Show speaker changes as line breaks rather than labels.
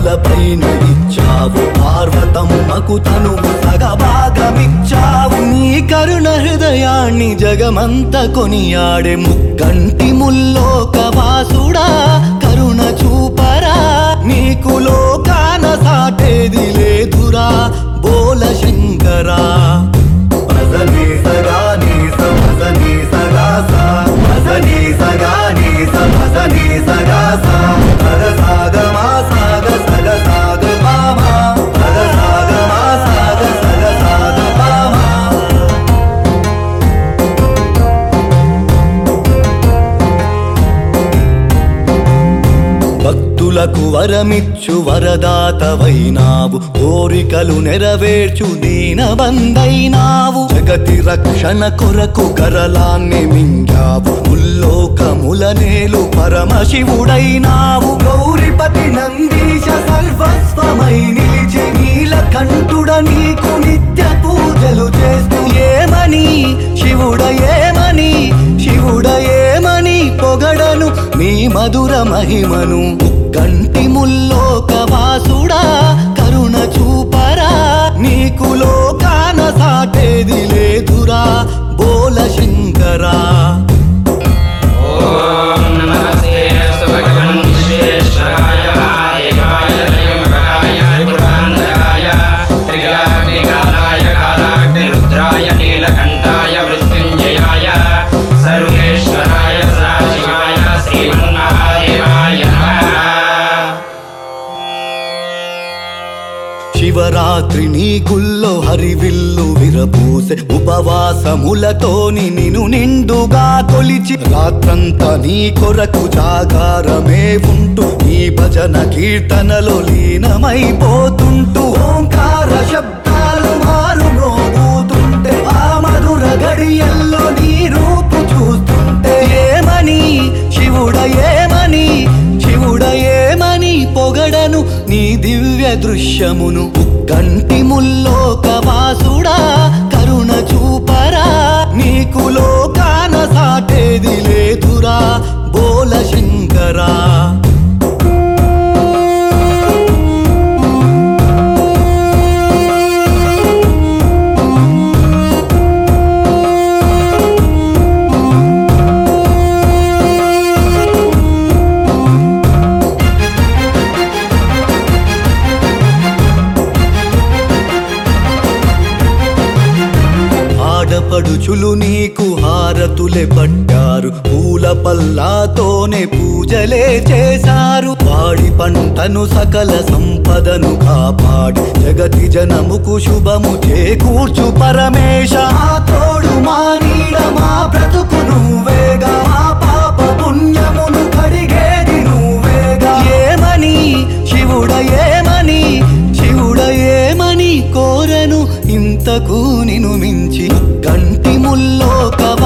పైన ఇచ్చావు పార్వతమ్మకు తనువు సగభాగమిచ్చావు నీ కరుణ హృదయాన్ని జగమంత కొనియాడే ముక్కంటి ముల్లోక వాసుడా కరుణ చూపరా నీకు లోకాన సాటేది లేదురా బోల శంకరా భజనీ సగా నీస భజనీ సగా సా భజనీ సగా నీస భజనీ సగా సా సగ సాగ మా సాగ సగ సాగ పామా సగ సాగ మా సాగ సగ సాగ పామా భక్తులకు వరమిచ్చు వరదాతవైనావు కోరికలు నెరవేర్చు దీనబందైనావు జగతి రక్షణ కొరకు కరలాన్ని మింగావు ముల్లోకముల నేలు పరమశివుడైనావు గౌరిపతి నందీశ సర్వస్వమై నిలిచి నీలకంఠుడ నీకు నిత్య పూజలు చేస్తూ ఏమని శివుడ ఏమని శివుడ ఏమని పొగడను నీ మధుర మహిమను కంటి ముల్లోక వాసుడా కరుణ చూపరా నీకు లోకాన సాటేది లేదురా బోల శంకరా
ఓం నమస్తే భగవన్ విశ్వేశ్వరాయ ఏకాయ త్రయంబకాయ త్రిపురాంతకాయ త్రిగాగ్నికాలాయ కాలాగ్నిరుద్రాయ నీలకంఠాయ మృత్యుంజయాయ సర్వేశ్వరాయ సదాశివాయ శ్రీమన్మహాదేవాయ నమః
శివరాత్రి నీ గుల్లో హరివిల్లు విరబూసె ఉపవాసములతోని నిన్ను నిండుగా కొలిచి రాత్రంతా నీ కొరకు జాగారమే ఉంటూ నీ భజన కీర్తనలో లీనమైపోతుంటూ ఓంకార శబ్దాలు మారు మ్రోగుతుంటే ఆ మధుర గడియల్లో నీ రూపు చూస్తుంటే ఏమని శివుడ ఏమని శివుడ ఏమని పొగడను నీ దివ్య దృశ్యమును కంటి ముల్లోక వాసుడా కరుణ చూపరా నీకు లోకాన సాటేది లేదురా బోల శంకరా ఆడపడుచులు నీకు హారతులే పట్టారు పూల పల్లాతోనే పూజలే చేశారు పాడి పంటను సకల సంపదను కాపాడి జగతి జనముకు శుభము చేకూర్చు పరమేశ మా తోడు మా నీడ మా బ్రతుకు నువ్వేగా మా పాప పుణ్యమును కడిగేది నువ్వేగా ఏమని శివుడ ఏమని శివుడ ఏమని కోరను ఇంతకు నిను మించి కంటి ముల్లోక